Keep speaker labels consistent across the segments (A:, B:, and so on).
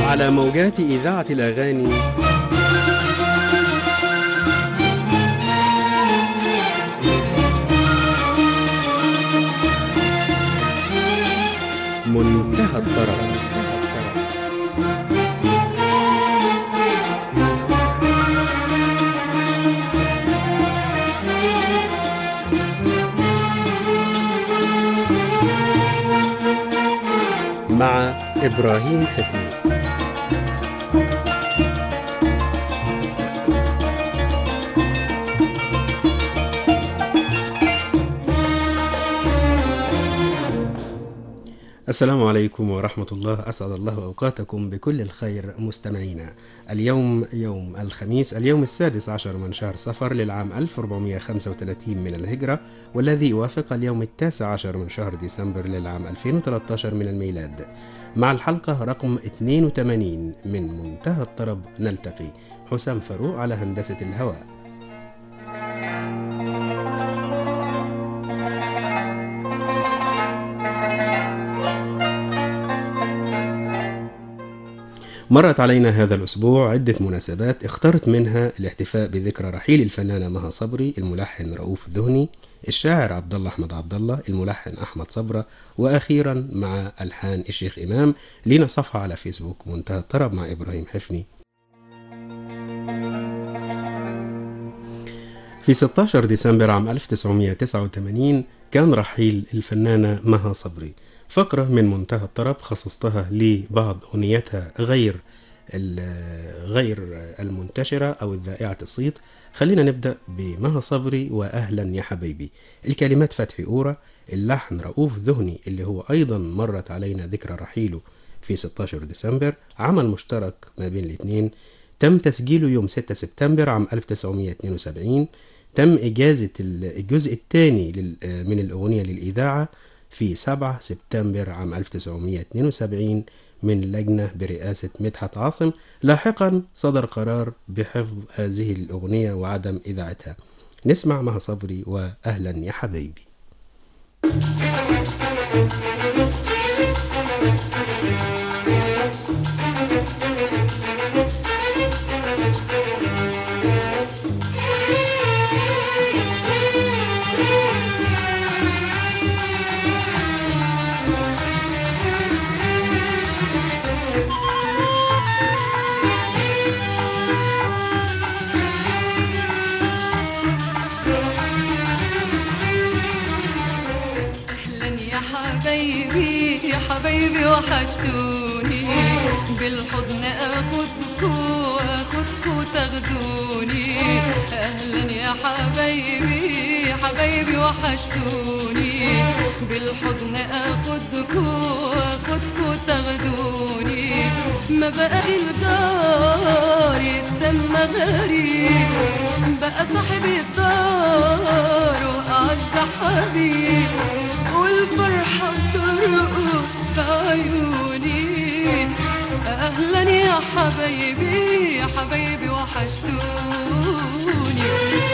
A: على موجات إذاعة الأغاني منتهى الطرب مع إبراهيم حفني السلام عليكم ورحمة الله أسعد الله أوقاتكم بكل الخير مستمعينا اليوم يوم الخميس اليوم السادس عشر من شهر صفر للعام 1435 من الهجرة والذي يوافق اليوم التاسع عشر من شهر ديسمبر للعام 2013 من الميلاد مع الحلقة رقم 82 من منتهى الطرب نلتقي حسام فاروق على هندسة الهواء مرت علينا هذا الأسبوع عدة مناسبات اخترت منها الاحتفاء بذكرى رحيل الفنانة مها صبري الملحن رؤوف ذهني الشاعر عبد الله أحمد عبد الله الملحن أحمد صبرة وأخيرا مع ألحان الشيخ إمام لنا صفحة على فيسبوك منتهى الطرب مع إبراهيم حفني في 16 ديسمبر عام 1989 كان رحيل الفنانة مها صبري فقرة من منتهى الطرب خصصتها لبعض أغنيتها غير غير المنتشرة أو الذائعة الصيت خلينا نبدأ بمها صبري وأهلا يا حبيبي الكلمات فتحي أورا اللحن رؤوف ذهني اللي هو أيضا مرت علينا ذكرى رحيله في 16 ديسمبر عمل مشترك ما بين الاثنين تم تسجيله يوم 6 سبتمبر عام 1972 تم إجازة الجزء الثاني من الأغنية للإذاعة في 7 سبتمبر عام 1972 من لجنة برئاسة مدحت عاصم لاحقا صدر قرار بحفظ هذه الأغنية وعدم إذاعتها نسمع مها صبري وأهلا يا حبيبي
B: حبايبي يا حبايبي وحشتوني بالحضن اخدكو اخدكو تاخدوني اهلا يا حبايبي حبايبي وحشتوني بالحضن اخدكو اخدكو تاخدوني ما بقاش الدار يتسمى غريب بقى صاحب الدار واعز حبيب والفرحة بترقص في عيوني أهلا يا حبايبي يا حبايبي وحشتوني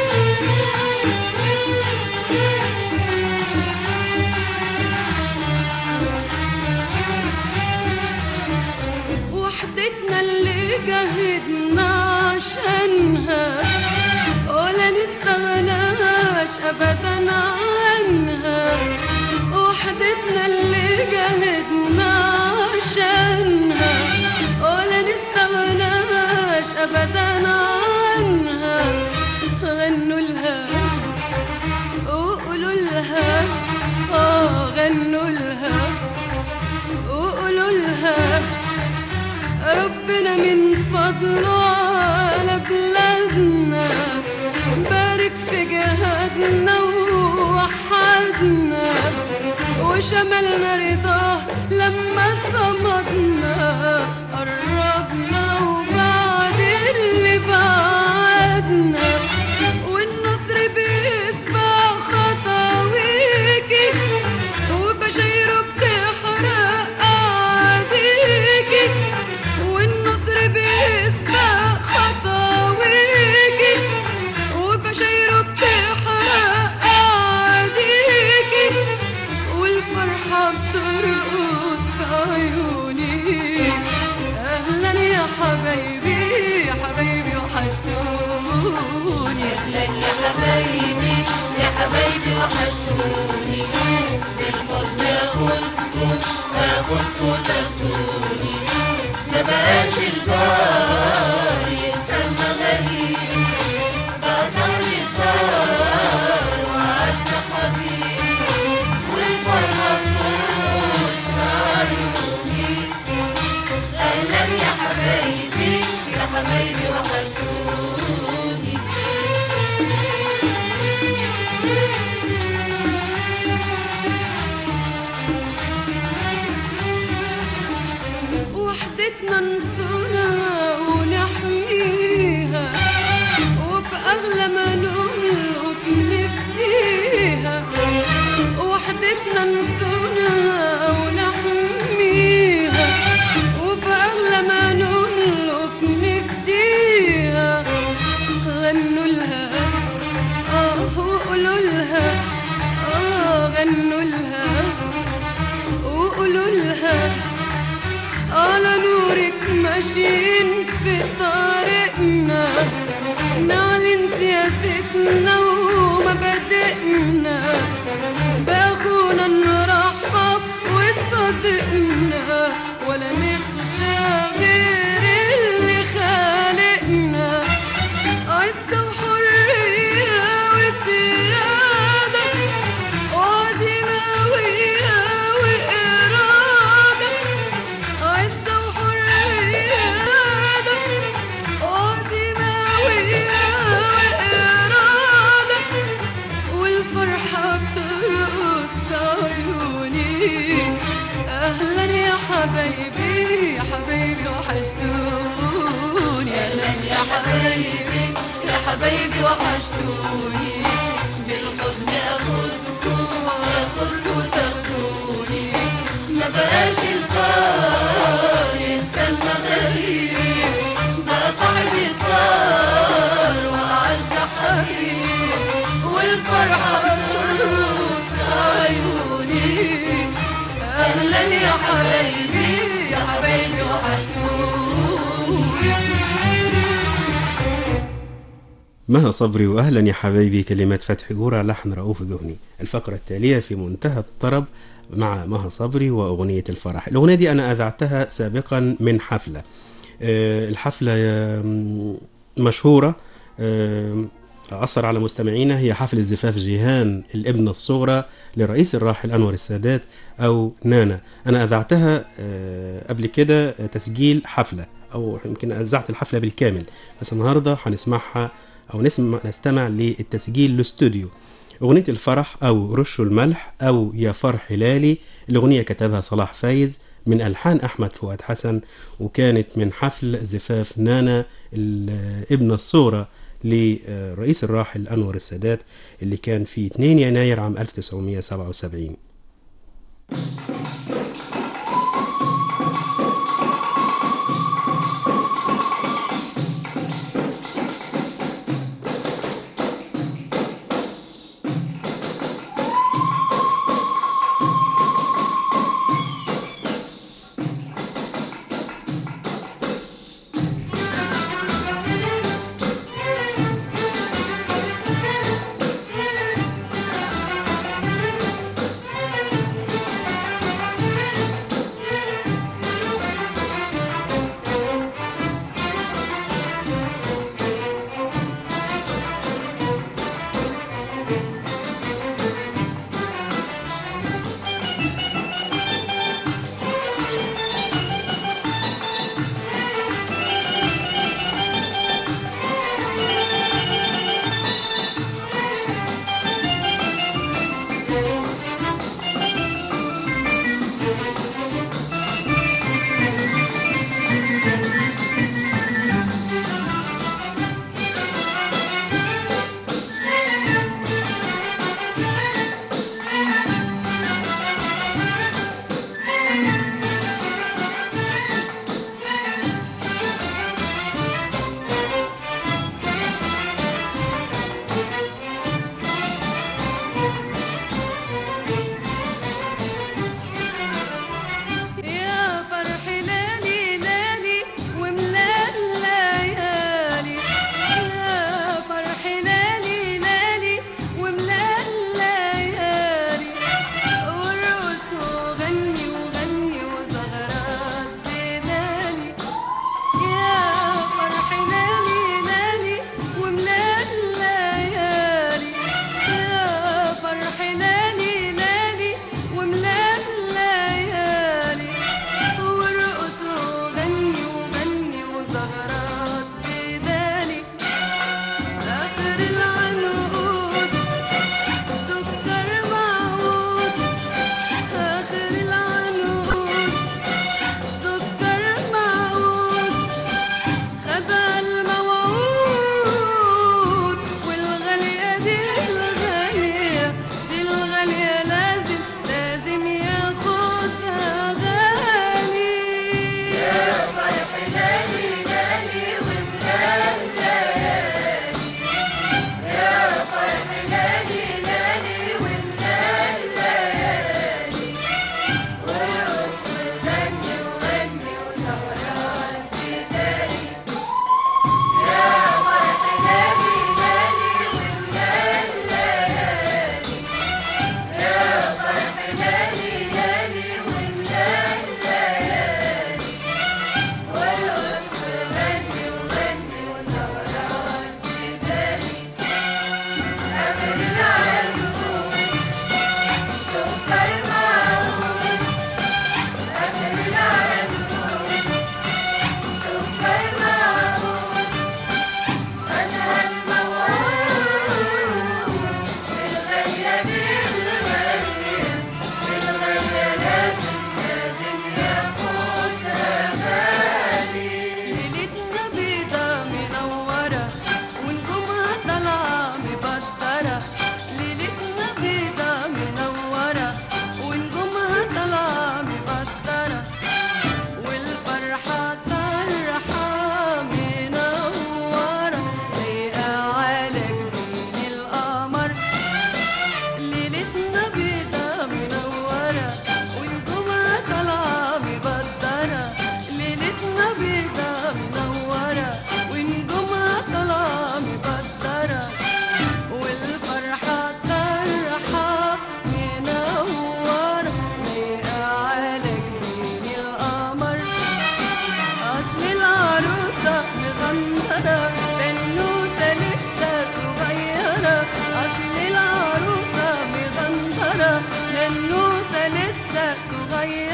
B: وحدتنا اللي جهدنا عشانها ولا نستغناش أبدا عنها وحدتنا اللي جهدنا عشانها ولا نستغناش ابدا عنها غنوا لها وقولوا لها اه غنوا لها وقولوا لها ربنا من فضله على بلادنا بارك في جهادنا ووحدنا وشملنا رضاه لما صمدنا قربنا وبعد اللي بعدنا والنصر بيسبق خطاويكي وبشايره بتحرق اعاديكي والنصر بيسبق خطاويكي وبشايره بتحرق اعاديكي والفرحة بترقص في عيوني أهلا يا حبايبي يا حبايبي وحشتوني
C: أهلا يا حبايبي يا حبايبي وحشتوني بالحضن آخدكم آخدكم تاخدوني ما بقاش الدار يتسمى غريب بقى صاحب الدار وأعز حبيب والفرحة بترقص في عيوني أهلا يا حبايبي يا حبايبي وحشتوني
B: وحدتنا ننصرها ونحميها وبأغلى ما نملك نفديها وحدتنا ننصرها ونحميها وبأغلى ما نملك نفديها غنوا لها آه وقولوا لها آه غنوا لها وقولوا لها على نورك ماشيين في طريقنا نعلن سياستنا ومبادئنا بأخونا نرحب وصدقنا ولا نخشى غير اللي خالقنا عزة وحرية وسيادة وعزيماوية وإرادة عزة وحرية وعزيماوية وإرادة والفرحة بترقص في عيوني أهلا يا حبايبي يا حبايبي وحشتوني أهلا يا حبايبي يا حبايبي وحشتوني
C: بالحضن آخدكم آخدكم تاخدوني ما بقاش الدار يتسمى غريب بقى صاحب الدار وأعز حبيب والفرحة بترقص في عيوني أهلا يا حبايبي يا حبايبي وحشتوني
A: مها صبري واهلا يا حبايبي كلمات فتحي جورة لحن رؤوف ذهني الفقرة التالية في منتهى الطرب مع مها صبري واغنية الفرح الاغنية دي انا اذعتها سابقا من حفلة آه، الحفلة آم، مشهورة آم، أثر على مستمعينا هي حفلة زفاف جيهان الابنة الصغرى للرئيس الراحل أنور السادات أو نانا أنا أذعتها آه، قبل كده آه، تسجيل حفلة أو يمكن أذعت الحفلة بالكامل بس النهاردة هنسمعها أو نسمع نستمع للتسجيل الاستوديو أغنية الفرح أو رش الملح أو يا فرح هلالي الأغنية كتبها صلاح فايز من ألحان أحمد فؤاد حسن وكانت من حفل زفاف نانا الابنة الصغرى للرئيس الراحل أنور السادات اللي كان في 2 يناير عام 1977
C: يا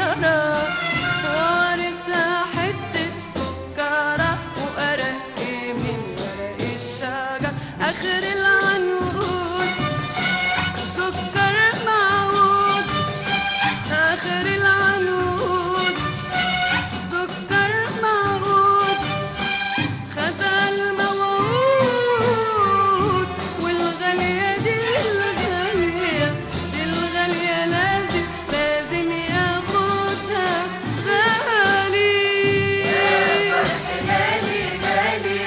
B: صغيرة وارثها حتة سكرة وأرق من ورق الشجر آخر العنقود سكر معود آخر العنقود سكر معود خدها الموعود والغالية دي الغالية دي الغالية لازم لازم ياخدها غالي
C: غالي غالي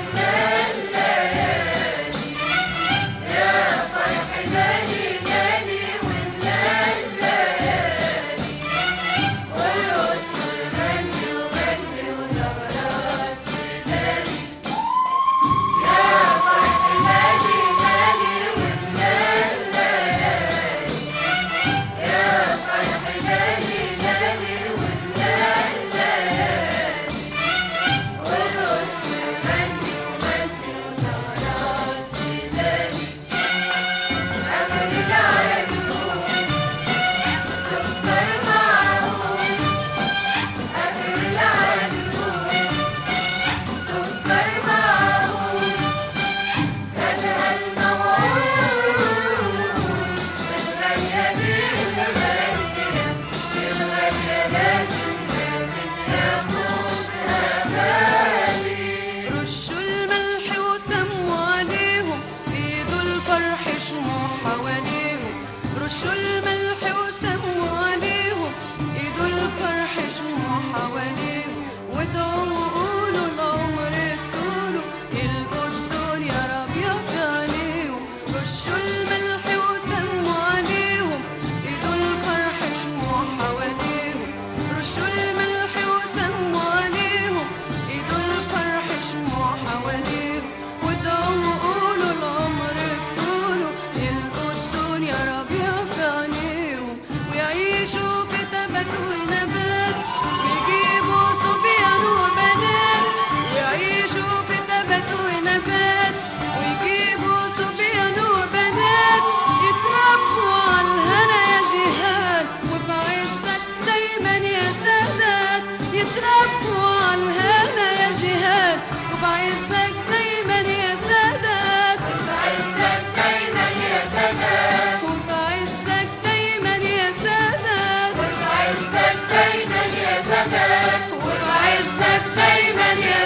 C: والليالي يا فرح غالي غالي والليالي ورقص وغني وغني وزغرات تداري يا فرح غالي غالي والليالي يا فرح غالي غالي والليالي ورقص وغني وغني وزغرات تداري آخر العنقود سكر معهود آخر العنقود سكر معهود خدها الموعود الغالية دي الغالية الغالية لازم لازم ياخدها غالي
B: رشوا الملح وسموا عليهم ايدوا الفرح شموا حواليهم رشوا الملح وسموا عليهم ايدوا الفرح شموا حواليهم وادعوا وقولوا العمر طوله يلقوا الدنيا ربيع في عينيهم رشوا الملح وسموا عليهم ايدوا الفرح شموا حواليهم رشوا الملح وسموا عليهم ايدوا الفرح شموا حواليهم وادعوا وقولوا العمر طوله يلقوا الدنيا ربيع في عينيهم ويعيشوا في تبات ونبات يجيبوا صبيان وبنات ويعيشوا في تبات ونبات ويجيبوا صبيان وبنات يتربوا على الهنا يا جهاد وفي عزك دايما يا سادات يتربوا على الهنا يا جهاد وفي عزك دايما يا سادات
C: عزك دايما يا سادات
B: وفي عزك دايما يا سادات
C: عزك دايما يا سادات
B: وفي عزك دايما يا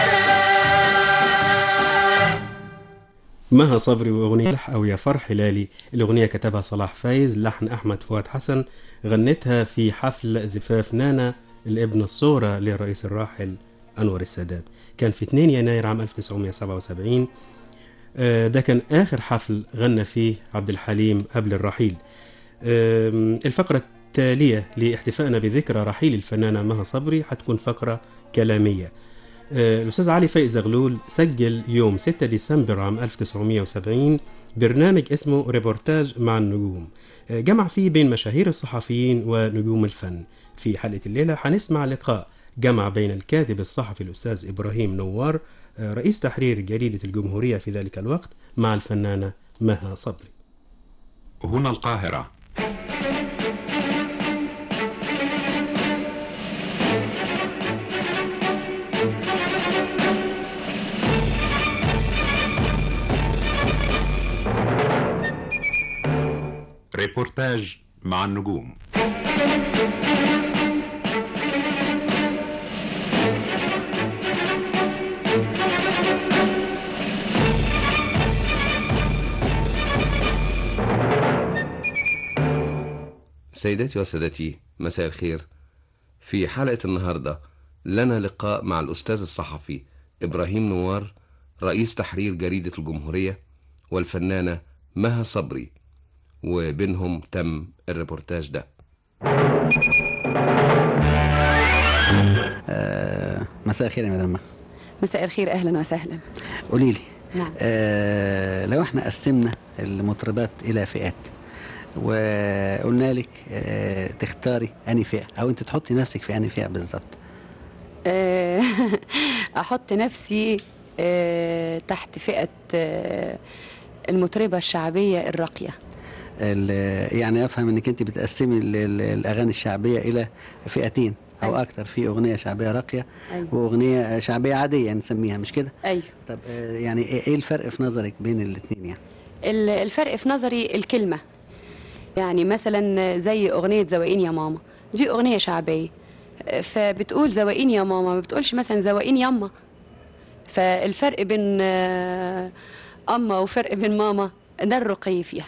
B: سادات
A: مها صبري وأغنية أو يا فرح هلالي الأغنية كتبها صلاح فايز لحن أحمد فؤاد حسن غنتها في حفل زفاف نانا الابن الصورة للرئيس الراحل أنور السادات كان في 2 يناير عام 1977 آه، ده كان آخر حفل غنى فيه عبد الحليم قبل الرحيل آم، الفقرة التالية لاحتفائنا بذكرى رحيل الفنانة مها صبري هتكون فقرة كلامية آه، الأستاذ علي فايز زغلول سجل يوم 6 ديسمبر عام 1970 برنامج اسمه ريبورتاج مع النجوم آه، جمع فيه بين مشاهير الصحفيين ونجوم الفن في حلقة الليلة هنسمع لقاء جمع بين الكاتب الصحفي الأستاذ إبراهيم نوار آه، رئيس تحرير جريدة الجمهورية في ذلك الوقت مع الفنانة مها صبري
D: هنا القاهرة ريبورتاج مع النجوم
E: سيداتي وسادتي مساء الخير في حلقة النهاردة لنا لقاء مع الأستاذ الصحفي إبراهيم نوار رئيس تحرير جريدة الجمهورية والفنانة مها صبري وبينهم تم الريبورتاج ده
F: آه، مساء الخير يا مدام مها.
G: مساء الخير اهلا وسهلا
F: قولي لي
G: نعم.
F: آه لو احنا قسمنا المطربات الى فئات وقلنا لك آه تختاري انهي فئه او انت تحطي نفسك في انهي فئه بالظبط
G: آه، احط نفسي آه، تحت فئه آه، المطربه الشعبيه الراقيه
F: ال- يعني افهم انك انت بتقسمي ال- ال- الاغاني الشعبيه الى فئتين او
G: أيوة.
F: اكتر في اغنيه شعبيه راقيه
G: أيوة.
F: واغنيه شعبيه عاديه نسميها مش كده
G: ايوه
F: طب آه، يعني ايه إيه الفرق في نظرك بين الاثنين يعني
G: ال- الفرق في نظري الكلمة يعني مثلا زي أغنية زواقين يا ماما دي أغنية شعبية فبتقول زواقين يا ماما ما بتقولش مثلا زواقين يما فالفرق بين آه، أما وفرق بين ماما ده الرقي فيها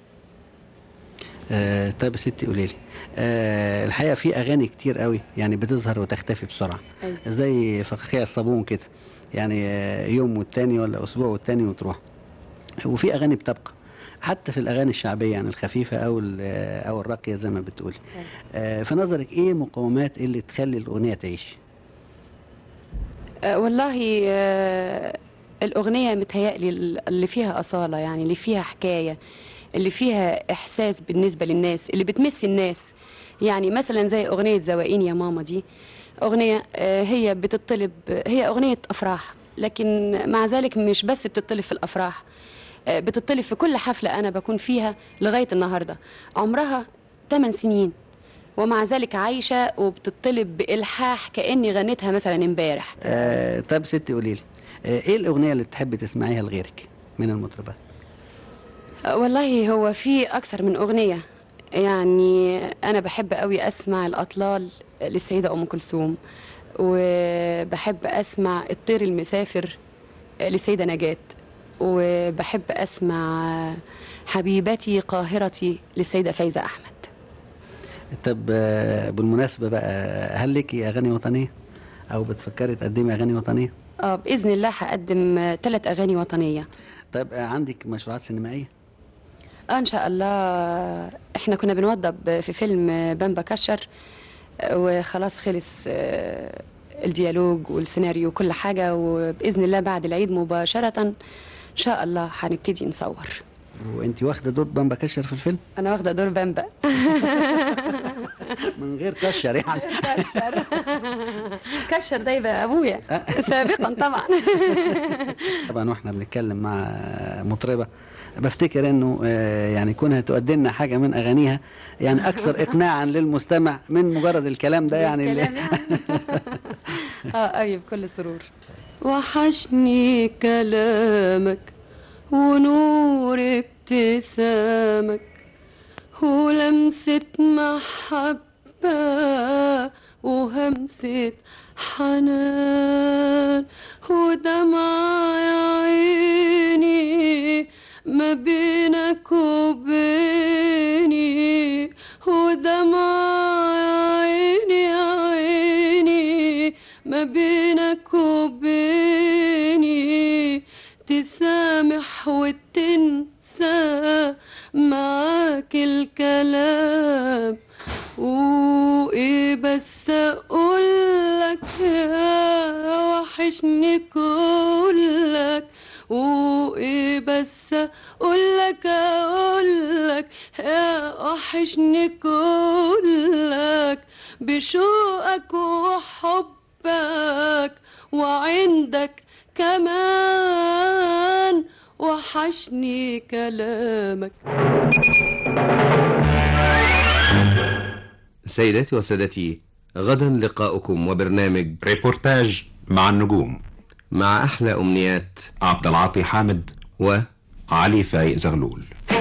F: آه طيب يا ستي قولي لي آه الحقيقه في اغاني كتير قوي يعني بتظهر وتختفي بسرعه
G: أيوة.
F: زي فقاقيع الصابون كده يعني آه يوم والتاني ولا اسبوع والتاني وتروح وفي اغاني بتبقى حتى في الاغاني الشعبيه يعني الخفيفه او ال- آه، او الراقيه زي ما بتقولي آه في نظرك ايه مقومات اللي تخلي الاغنيه تعيش
G: آه، والله آه، الأغنية متهيألي اللي فيها أصالة يعني اللي فيها حكاية اللي فيها إحساس بالنسبة للناس اللي بتمس الناس يعني مثلا زي أغنية زواقين يا ماما دي أغنية آه، هي بتطلب هي أغنية أفراح لكن مع ذلك مش بس بتطلب في الأفراح آه، بتطلب في كل حفلة أنا بكون فيها لغاية النهاردة عمرها 8 سنين ومع ذلك عايشة وبتطلب بإلحاح كأني غنيتها مثلا امبارح
F: آه طيب يا ستي قولي لي آه ايه الاغنيه اللي تحبي تسمعيها لغيرك من المطربات
G: والله هو في أكثر من أغنية يعني أنا بحب قوي أسمع الأطلال للسيدة أم كلثوم وبحب أسمع الطير المسافر للسيدة نجاة وبحب أسمع حبيبتي قاهرتي للسيدة فايزة أحمد
F: طب آه، بالمناسبة بقى هل ليكي أغاني وطنية؟ أو بتفكري تقدمي أغاني وطنية؟
G: آه بإذن الله هقدم ثلاث أغاني وطنية
F: طيب آه، عندك مشروعات سينمائية؟
G: آه إن شاء الله إحنا كنا بنوضب في فيلم بامبا كشر وخلاص خلص آه، الديالوج والسيناريو وكل حاجة وبإذن الله بعد العيد مباشرة إن شاء الله هنبتدي نصور
F: وأنت واخدة دور بامبا كشر في الفيلم؟
G: أنا واخدة دور بامبا
F: من غير كشر يعني
G: كشر كشر ده يبقى أبويا سابقا طبعا
F: طبعا واحنا بنتكلم مع مطربة بفتكر انه آه، يعني كونها تؤدي لنا حاجه من اغانيها يعني اكثر اقناعا للمستمع من مجرد الكلام ده يعني اللي
G: الكلام يعني. اه ايوه بكل سرور وحشني كلامك ونور ابتسامك ولمسة محبة وهمسة حنان ودمع يا عيني ما بينك وبيني ودمع يا عيني يا عيني ما بينك وبيني تسامح وتنسى معاك الكلام وايه بس اقولك يا وحشني كلك وايه بس اقولك اقولك يا وحشني كلك بشوقك وحبك وعندك كمان وحشني كلامك
E: سيداتي وسادتي غدا لقاؤكم وبرنامج
D: ريبورتاج مع النجوم
E: مع أحلى أمنيات
D: عبد العاطي حامد
E: و
D: علي فايق زغلول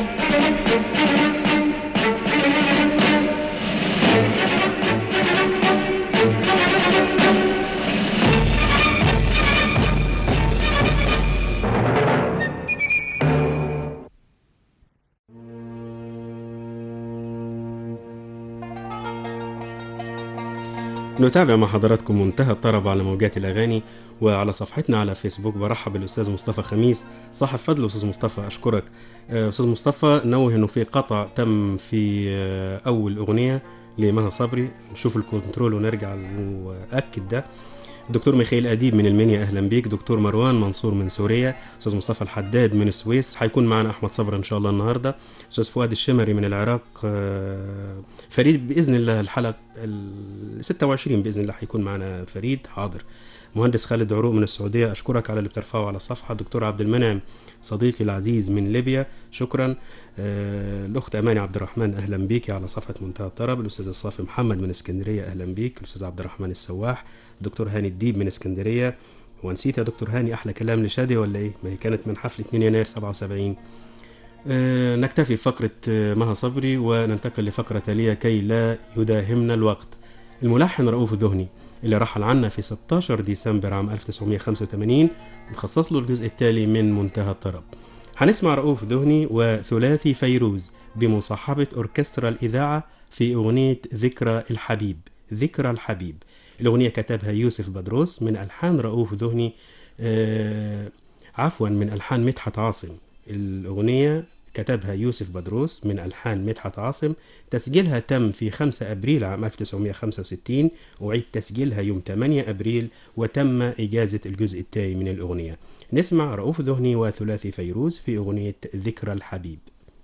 A: نتابع مع حضراتكم منتهى الطرب على موجات الأغاني وعلى صفحتنا على فيسبوك برحب بالأستاذ مصطفى خميس صاحب فضل أستاذ مصطفى أشكرك آه، أستاذ مصطفى نوه إنه في قطع تم في آه، أول أغنية لمها صبري نشوف الكنترول ونرجع نأكد ده دكتور ميخائيل أديب من المنيا أهلا بيك دكتور مروان منصور من سوريا أستاذ مصطفى الحداد من السويس هيكون معنا أحمد صبر إن شاء الله النهاردة أستاذ فؤاد الشمري من العراق آه، فريد بإذن الله الحلقة ال 26 باذن الله هيكون معنا فريد حاضر مهندس خالد عروق من السعوديه اشكرك على اللي بترفعه على الصفحه دكتور عبد المنعم صديقي العزيز من ليبيا شكرا آه، الاخت اماني عبد الرحمن اهلا بيكي على صفحه منتهى الطرب الاستاذ الصافي محمد من اسكندريه اهلا بيك الاستاذ عبد الرحمن السواح دكتور هاني الديب من اسكندريه ونسيت يا دكتور هاني احلى كلام لشادي ولا ايه ما هي كانت من حفل 2 يناير 77 آه، نكتفي بفقرة آه، مها صبري وننتقل لفقرة تالية كي لا يداهمنا الوقت الملحن رؤوف ذهني اللي رحل عنا في 16 ديسمبر عام 1985 نخصص له الجزء التالي من منتهى الطرب هنسمع رؤوف ذهني وثلاثي فيروز بمصاحبة أوركسترا الإذاعة في أغنية ذكرى الحبيب ذكرى الحبيب الأغنية كتبها يوسف بدروس من ألحان رؤوف ذهني آه عفوا من ألحان مدحت عاصم الأغنية كتبها يوسف بدروس من ألحان مدحت عاصم تسجيلها تم في 5 أبريل عام 1965 وعيد تسجيلها يوم 8 أبريل وتم إجازة الجزء الثاني من الأغنية نسمع رؤوف ذهني وثلاثي فيروز في أغنية ذكرى الحبيب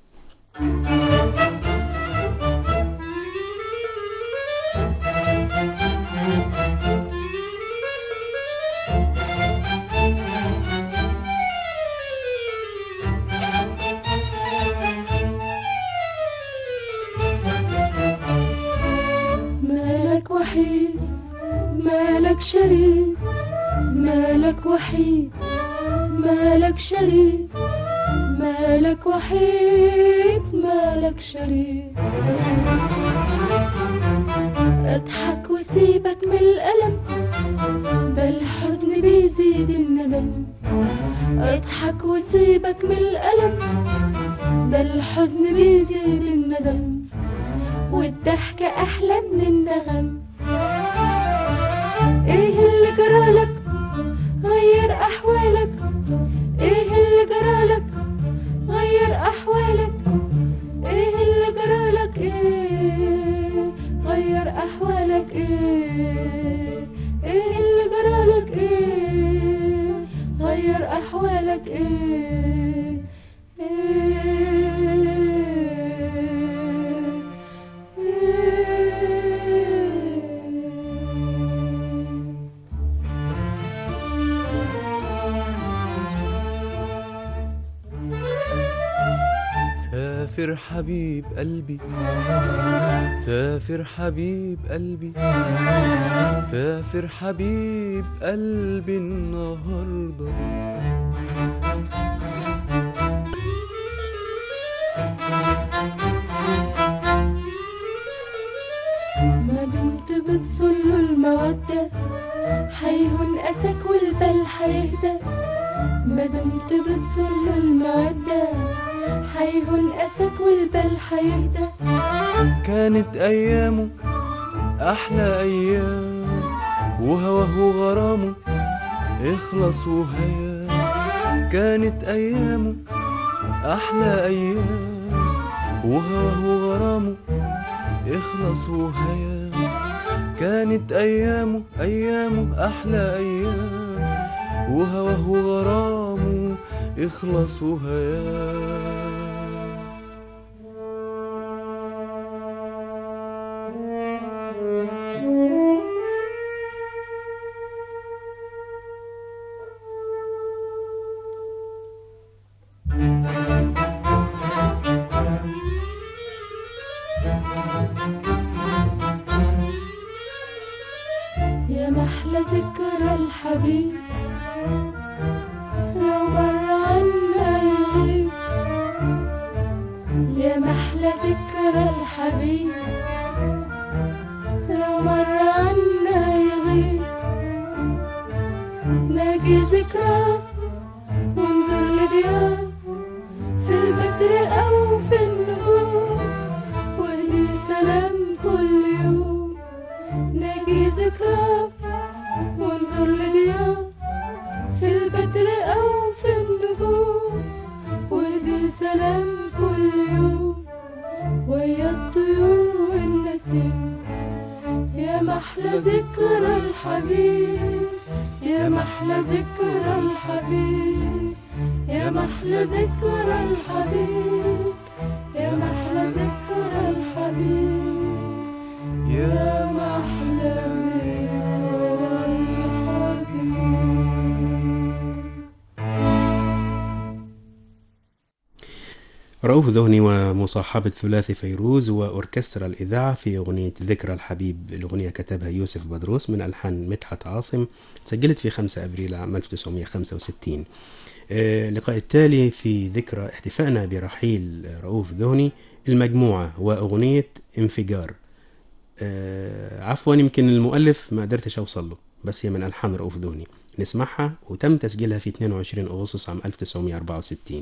B: مالك وحيد مالك شريك مالك وحيد مالك شريك مالك وحيد مالك شريك اضحك وسيبك من الألم ده الحزن بيزيد الندم اضحك وسيبك من الألم ده الحزن بيزيد الندم والضحكة أحلى من النغم إيه اللي جرالك غير أحوالك إيه اللي جرالك غير أحوالك إيه اللي جرالك إيه غير أحوالك إيه إيه اللي جرالك إيه غير أحوالك إيه إيه
H: سافر حبيب قلبي سافر حبيب قلبي سافر حبيب قلبي النهارده
B: ما دمت بتصل المودة حيهن أسك والبل حيهدى ما دمت بتصل المودة حيهن أسك والبل حيهدى
H: كانت أيامه أحلى أيام وهواه وغرامه اخلص وهيا كانت أيامه أحلى أيام وهواه وغرامه اخلص وهيا كانت أيامه أيامه أحلى أيام وهواه وغرامه اخلص وهيا
B: يا محلى ذكرى الحبيب لو مر عنا يغيب يا محلى ذكرى الحبيب لو مر عنا يغيب ناجي ذكرى وانظر لديار في البدر أو في النجوم واهدي سلام كل يوم ناجي ذكرى وانظر لليوم في البدر أو في النجوم واهدي سلام كل يوم ويا الطيور والنسيم يا محلى ذكرى الحبيب يا محلى ذكرى الحبيب يا محلى ذكرى الحبيب يا محلى ذكرى الحبيب
H: يا
A: رؤوف ذهني ومصاحبة ثلاثي فيروز وأوركسترا الإذاعة في أغنية ذكرى الحبيب الأغنية كتبها يوسف بدروس من ألحان مدحت عاصم سجلت في 5 أبريل عام 1965 آه، اللقاء التالي في ذكرى احتفائنا برحيل رؤوف ذهني المجموعة وأغنية انفجار آه، عفوا يمكن المؤلف ما قدرتش أوصل له بس هي من ألحان رؤوف ذهني نسمعها وتم تسجيلها في 22 أغسطس عام 1964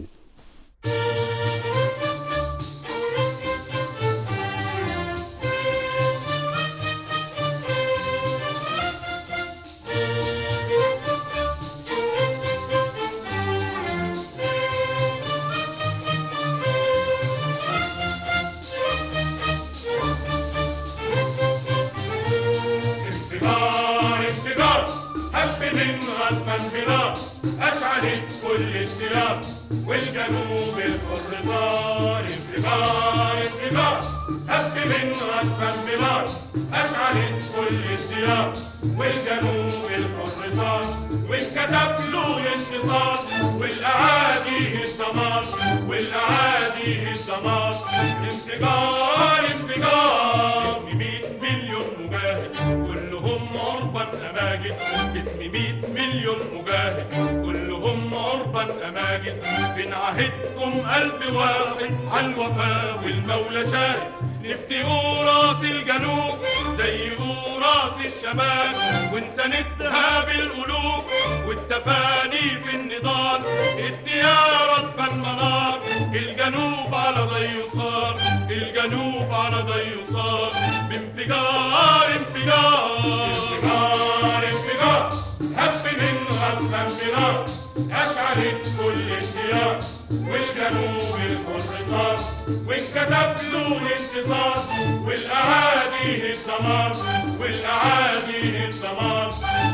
I: انفجار انفجار هب من غرفة انفجار أشعلت كل الديار والجنوب الحر صار انفجار انفجار هب من غرفة انفجار أشعلت كل الديار والجنوب الحر صار واتكتب له الانتصار والأعادي الدمار والأعادي الدمار انفجار انفجار اسم 100 مليون مجاهد كلهم عربا أماجد باسم 100 مليون مجاهد كلهم عربا أماجد بنعهدكم قلب واحد على الوفاء والمولى شاهد نفتقوا راس الجنوب زيقوا راس الشمال ونساندها بالقلوب والتفاني في النضال الديار فن منار الجنوب على ضي صار الجنوب على ضي صار بانفجار انفجار انفجار انفجار هب من غرفة انفجار أشعلت كل الديار والجنوب الحر صار وانكتب له الانتصار والأعادي الدمار والأعادي الدمار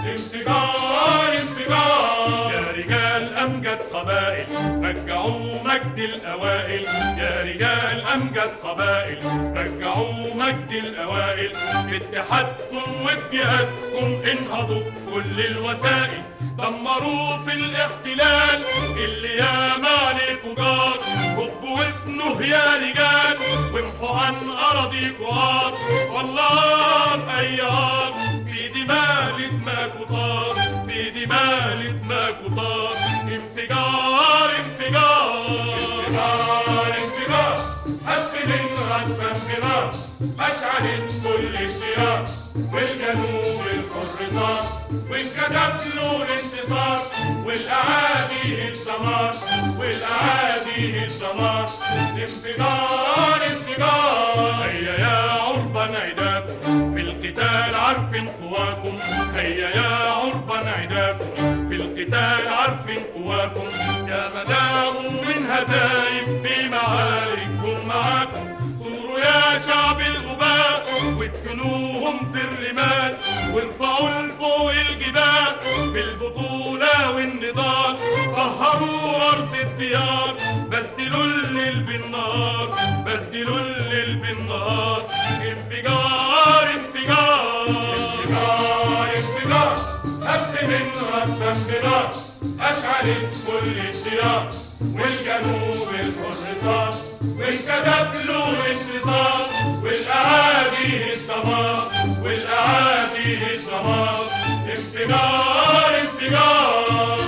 I: انفجار انفجار يا رجال أمجد قبائل رجعوا مجد الأوائل يا رجال أمجد قبائل رجعوا مجد الأوائل باتحادكم وبجهادكم انهضوا كل الوسائل دمروا في الاحتلال اللي ياما عليكوا جار هبوا وافنوا يا رجال وامحوا عن أراضيكوا عار والله أيار في دماء دماغ طار في دماء دماغ طار انفجار انفجار انفجار انفجار هب من غرفة انفجار أشعلت كل الديار والجنوب الحر صار وانكتب له الانتصار والأعادي الدمار والأعادي الدمار انفجار انفجار هيا يا عربا عداكم في القتال عارفين قواكم هيا يا عربا عداكم في القتال عارفين قواكم يا مدام من هزايم في معارككم معاكم صوروا يا شعب الغباء وادفنوهم في الرمال وارفعوا لفوق الجبال بالبطولة والنضال طهروا أرض الديار بدلوا الليل بالنهار بدلوا الليل بالنهار انفجار انفجار انفجار انفجار هب من غرفة انفجار أشعلت كل الديار والجنوب الحر صار وانكتب له الانتصار والأعادي الدمار والأعادي الدمار انفجار انفجار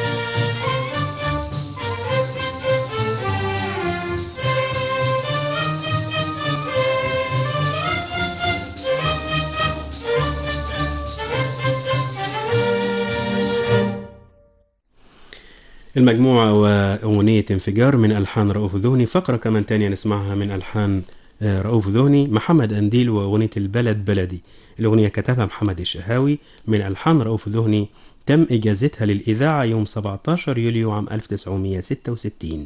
A: المجموعة وأغنية انفجار من ألحان رؤوف ذهني فقرة كمان تانية نسمعها من ألحان آه، رؤوف ذهني محمد أنديل وأغنية البلد بلدي الأغنية كتبها محمد الشهاوي من ألحان رؤوف ذهني تم إجازتها للإذاعة يوم 17 يوليو عام 1966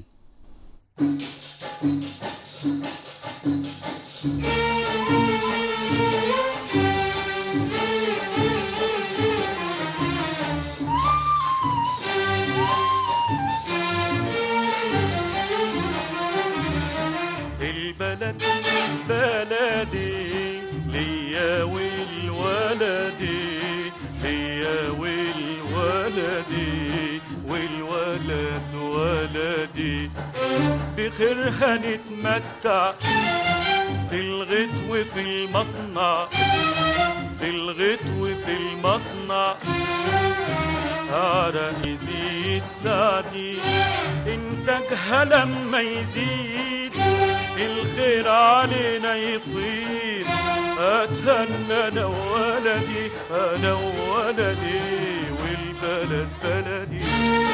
J: البلد بلدي ليا والولدي ليا والولدي والولد
H: والولد ولدي بخيرها نتمتع في الغيط وفي المصنع في الغيط وفي المصنع عرق يزيد سعدي انتاجها لما يزيد الخير علينا يفيض اتهنى انا وولدي انا وولدي والبلد بلدي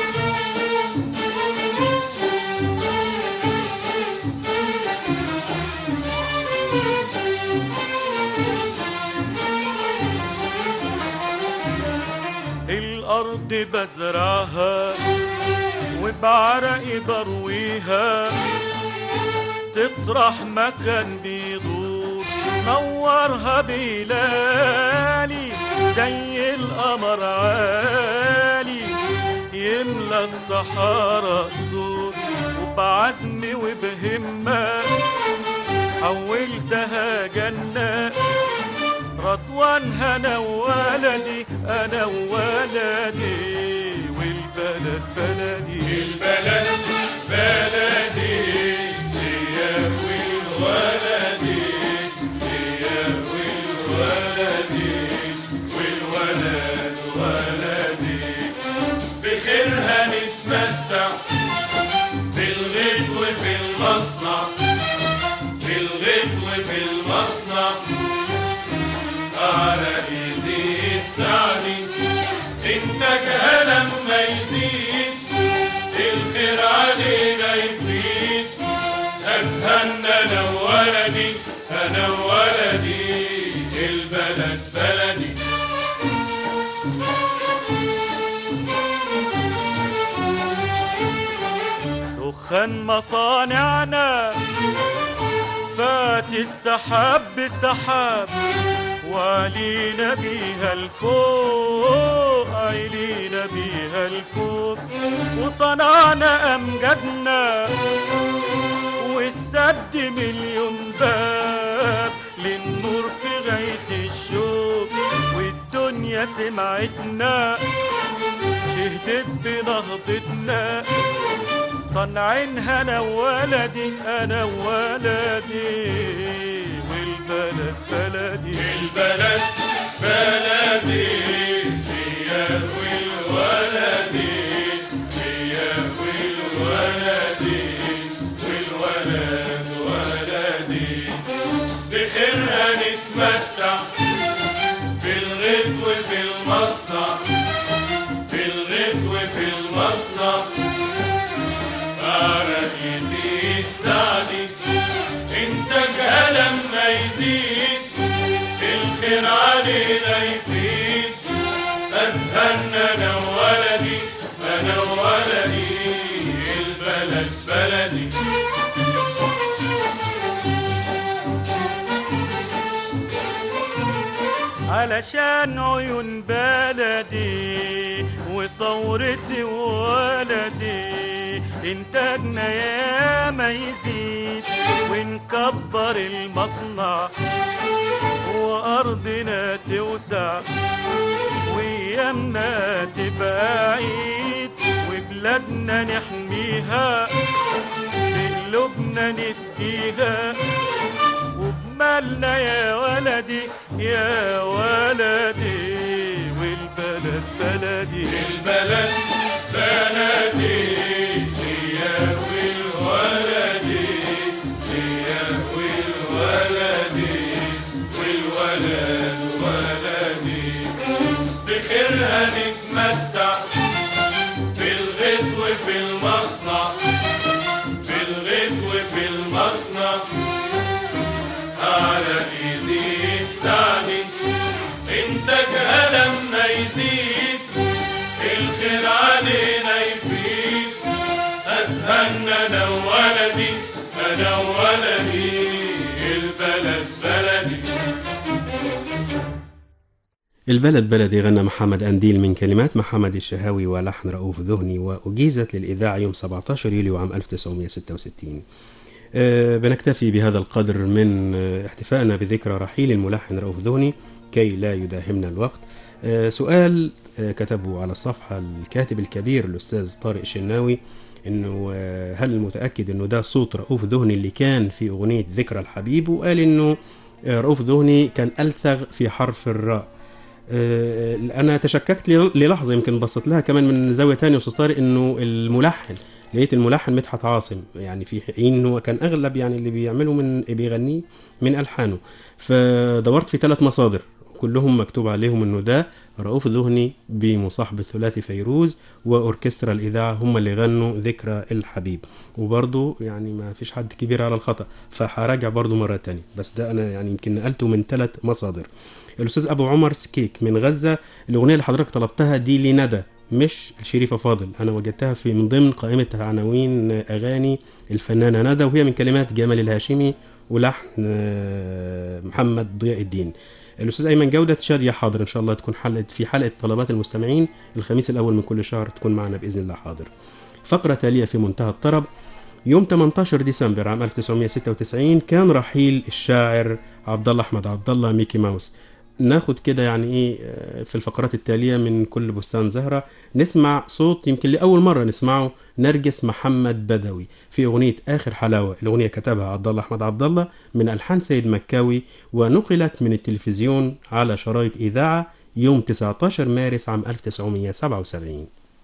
H: الأرض بزرعها وبعرقي برويها تطرح مكان بيدور نورها بلالي زي القمر عالي يملى الصحراء صوت وبعزم وبهمة حولتها جنة رضوان انا وولدي انا وولدي والبلد بلدي
I: البلد بلدي هي والولدي هي والولدي والولد ولدي بخيرها نتمتع في الغيط وفي المصنع في الغيط وفي المصنع على يزيد سعدي انك لما يزيد الخير علينا يفيد اتهنى انا وولدي انا وولدي البلد بلدي
H: دخان مصانعنا فات السحاب بسحاب وعلينا بيها الفوق علينا بيها الفوق وصنعنا أمجادنا والسد مليون باب للنور في غاية الشوق والدنيا سمعتنا شهدت بنهضتنا صنعينها انا وولدي انا وولدي والبلد بلدي
I: البلد بلدي هي والولدي هي والولدي والولد ولدي بخيرها نتمتع في الغيط وفي المصنع في الغيط وفي المصنع عرق يزيد سعدي انتاجها لما يزيد الخير علينا يفيد اتهنى انا وولدي انا وولدي البلد بلدي
H: علشان عيون بلدي وثورتي وولدي انتاجنا يا ما يزيد ونكبر المصنع وارضنا توسع وايامنا تبقى عيد وبلادنا نحميها بقلوبنا نفديها وبمالنا يا ولدي يا ولدي والبلد بلدي
I: البلد بلدي هي والولدي هي والولدي والولد ولدي بخيرها نتمتع في الغيط وفي المصنع في الغيط وفي المصنع على يزيد سعدي انتاجها لما يزيد الخير علينا يفيد اتهنى انا وولدي انا وولدي البلد بلدي
A: البلد بلدي غنى محمد أنديل من كلمات محمد الشهاوي ولحن رؤوف ذهني وأجيزت للإذاعة يوم 17 يوليو عام 1966 أه بنكتفي بهذا القدر من آه، احتفائنا بذكرى رحيل الملحن رؤوف ذهني كي لا يداهمنا الوقت آه، سؤال آه، كتبه على الصفحة الكاتب الكبير الأستاذ طارق الشناوي انه آه، هل متأكد انه ده صوت رؤوف ذهني اللي كان في اغنية ذكرى الحبيب وقال انه آه، رؤوف ذهني كان ألثغ في حرف الراء آه، انا تشككت لل- للحظه يمكن بصيت لها كمان من زاويه تانية استاذ طارق انه الملحن لقيت الملحن مدحت عاصم يعني في حين انه كان اغلب يعني اللي بيعمله من بيغنيه من الحانه فدورت في ثلاث مصادر كلهم مكتوب عليهم انه ده رؤوف ذهني بمصاحبة ثلاثي فيروز واوركسترا الاذاعة هم اللي غنوا ذكرى الحبيب وبرضه يعني ما فيش حد كبير على الخطأ فهراجع برضه مرة تانية بس ده انا يعني يمكن نقلته من ثلاث مصادر الاستاذ ابو عمر سكيك من غزة الاغنية اللي حضرتك طلبتها دي لندى مش شريفة فاضل انا وجدتها في من ضمن قائمة عناوين اغاني الفنانة ندى وهي من كلمات جمال الهاشمي ولحن آه، محمد ضياء الدين الاستاذ ايمن جوده شاديه حاضر ان شاء الله تكون حلقه في حلقه طلبات المستمعين الخميس الاول من كل شهر تكون معنا باذن الله حاضر فقره تاليه في منتهى الطرب يوم 18 ديسمبر عام 1996 كان رحيل الشاعر عبد الله احمد عبد الله ميكي ماوس ناخد كده يعني ايه آه، في الفقرات التاليه من كل بستان زهره نسمع صوت يمكن لاول مره نسمعه نرجس محمد بدوي في اغنيه اخر حلاوه الاغنيه كتبها عبد الله احمد عبد الله من الحان سيد مكاوي ونقلت من التلفزيون على شرايط اذاعه يوم 19 مارس عام 1977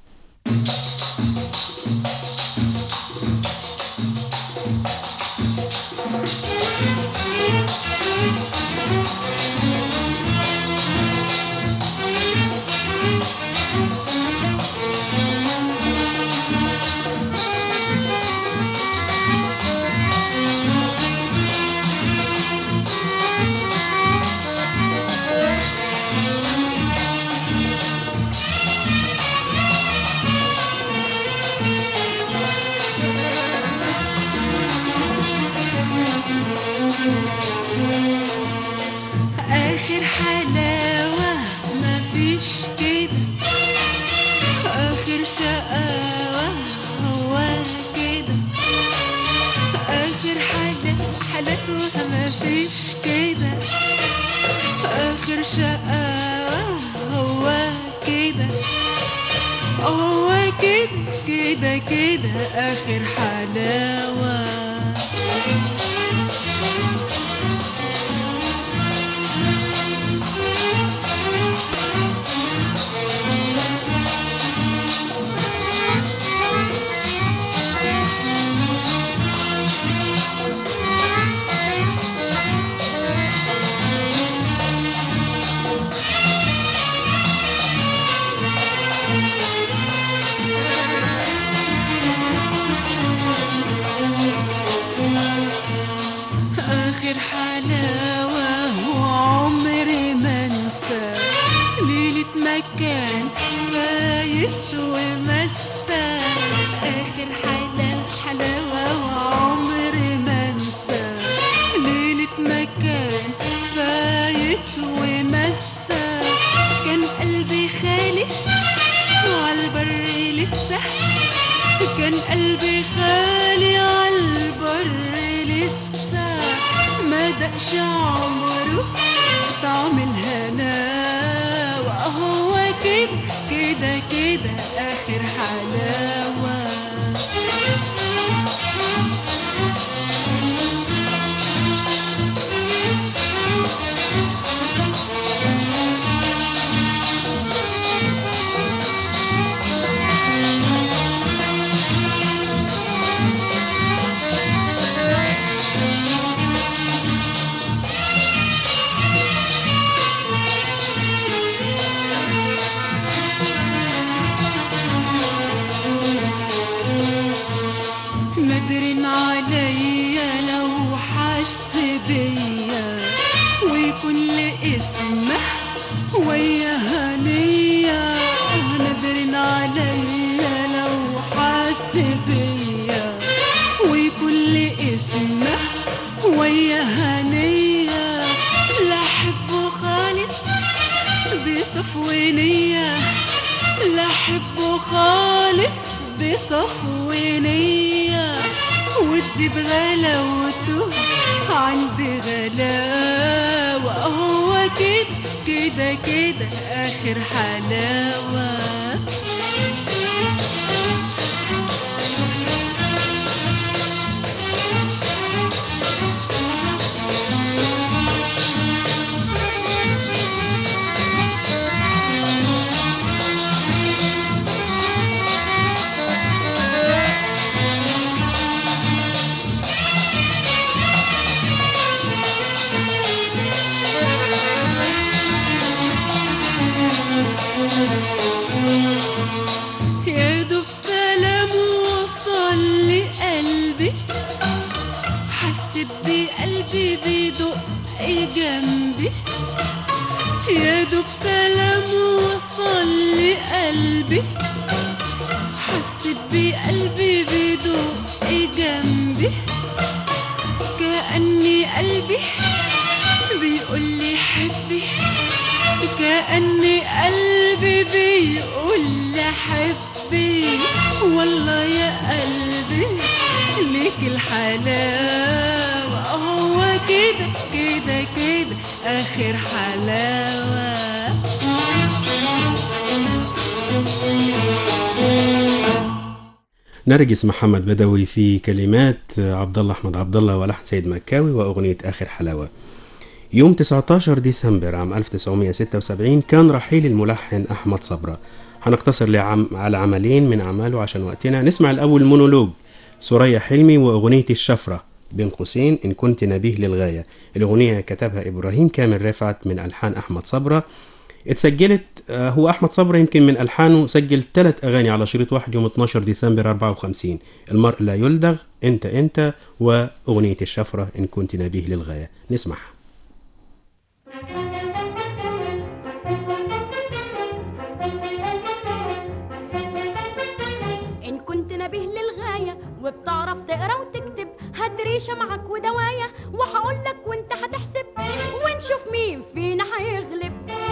B: آخر حلاوة مفيش كده آخر شقاوة هو كده آخر حلاوة حلاوة مفيش كده آخر شقاوة هو كده هو كده كده كده آخر حلاوة آخر حلاوة وعمري ما انسى ليلة مكان فايت ومسى آخر حلاوة حلاوة وعمري ما انسى ليلة مكان فايت ومسى كان قلبي خالي وعالبر لسه كان قلبي خالي عالبر لسه ما دقش عمره طعم الهنا وهو كده كده كده آخر حلاوة نادرين عليا لو حس بيا ويكون لي اسمه ويا هنية نادرين عليا لو حس بيا ويكون لي اسمه ويا هنية لا احبه خالص بصفو نية لا احبه خالص بصفو نية وتزيد غلاوته عندي غلاوة هو كده كده كده آخر حلاوة يا دوب سلام وصل لقلبي حسيت بقلبي بيدق جنبي يا دوب سلام وصل لقلبي حسيت بقلبي بيدق جنبي كأني قلبي بيقول لي حبي كأني قلبي بيقول لي حبي والله يا قلبي ليك الحلاوة هو كده كده كده آخر حلاوة
A: نرجس محمد بدوي في كلمات عبد الله احمد عبد الله ولحن سيد مكاوي واغنيه اخر حلاوه يوم 19 ديسمبر عام 1976 كان رحيل الملحن احمد صبره هنقتصر لعم على عملين من اعماله عشان وقتنا نسمع الاول مونولوج سوريا حلمي واغنيه الشفره بين قوسين ان كنت نبيه للغايه الاغنيه كتبها ابراهيم كامل رفعت من الحان احمد صبره اتسجلت آه، هو احمد صبري يمكن من الحانه سجل ثلاث اغاني على شريط واحد يوم 12 ديسمبر 54 المرء لا يلدغ انت انت واغنيه الشفره ان كنت نبيه للغايه نسمعها
J: إن كنت نبيه للغاية وبتعرف تقرا وتكتب هات ريشة معك ودواية وهقول لك وانت هتحسب ونشوف مين فينا هيغلب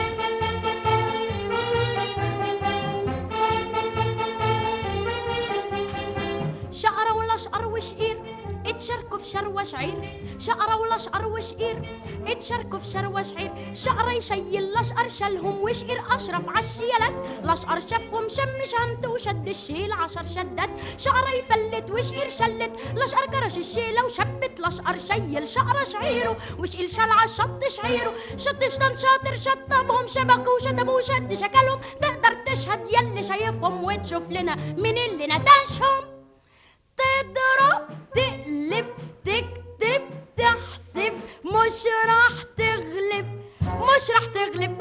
J: شقرة ولا شقر وشقير اتشاركوا في شر وشعير شقرة ولا شقر وشقير اتشاركوا في شر وشعير شقرة يشيل لشقر شالهم وشقير أشرف عالشيلات لشقر شافهم شم شهمت وشد الشيل عشر شدات شقرة يفلت وشقير شلت لشقر كرش الشيلة وشبت لشقر شيل شقرة شعيره وشقيل شال عالشط شعيره شط شطن شاطر شطبهم شبكوا وشتموا وشد شكلهم تقدر تشهد يلي شايفهم وتشوف لنا مين اللي ندهشهم تضرب تقلب تكتب تحسب مش راح تغلب مش راح تغلب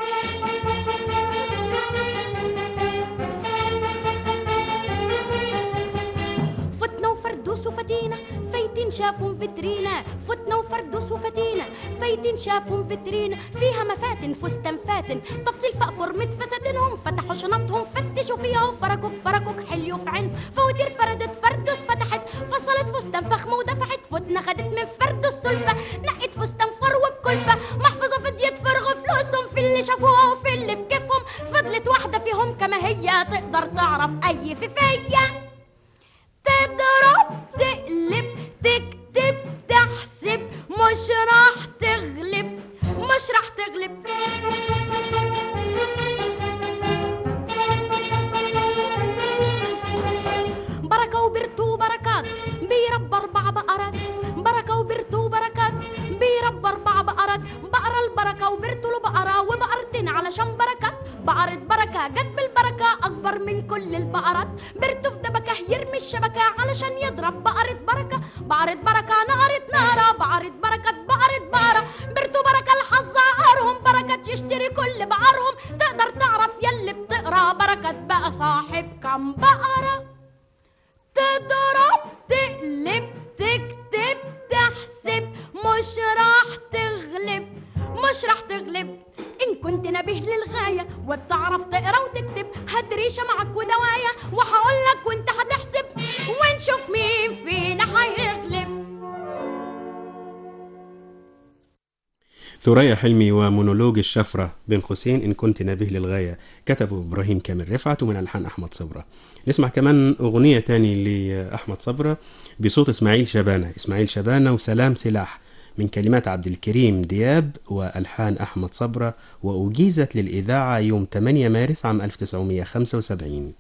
J: فتنا وفردوس وفتينا فايتين شافهم فيترينا فتنا وفردوس وفتينا فايتين شافهم فيترينا فيها مفاتن فستان فاتن تفصيل فقفر متفسدينهم فتحوا شنطهم فتشوا فيها وفركوك فركوك حليوا في عين فواتير فردت فردوس فتحت فصلت فستان فخم ودفعت فتنا خدت من فردوس سلفة نقت فستان فروة بكلفة محفظة فضيت فرغ فلوسهم في اللي شافوها وفي اللي في كيفهم فضلت واحدة فيهم كما هي تقدر تعرف أي في فيا تضرب تقلب تكتب تحسب مش راح تغلب مش راح تغلب بركة وبرتو بركات بيرب أربع بقرات بركة وبرتو بركات بيرب أربع بقرات بقرة البركة وبرتو له بقرة وبقرتين علشان بركات بقرة بركة جت بالبركة أكبر من كل البقرات برتو في دبكة يرمي الشبكة علشان يضرب بقرة بركة بقرة بركة نقرت نارة بقرة بركة بقرة بقرة برتو بركة الحظ عقارهم بركة يشتري كل بقرهم تقدر تعرف يلي بتقرا بركة بقى صاحب كم بقرة تضرب تقلب تكتب تحسب مش راح تغلب مش راح تغلب إن كنت نبيه للغاية وبتعرف تقرا وتكتب هات ريشة معك ودواية وهقول لك وانت هتحسب ونشوف مين فينا هيغلب
A: ثريا حلمي ومونولوج الشفرة بين قوسين إن كنت نبيه للغاية كتبه إبراهيم كامل رفعت ومن ألحان أحمد صبرة نسمع كمان أغنية تاني لأحمد صبرة بصوت إسماعيل شبانة إسماعيل شبانة وسلام سلاح من كلمات عبد الكريم دياب وألحان أحمد صبرة وأجيزت للإذاعة يوم 8 مارس عام 1975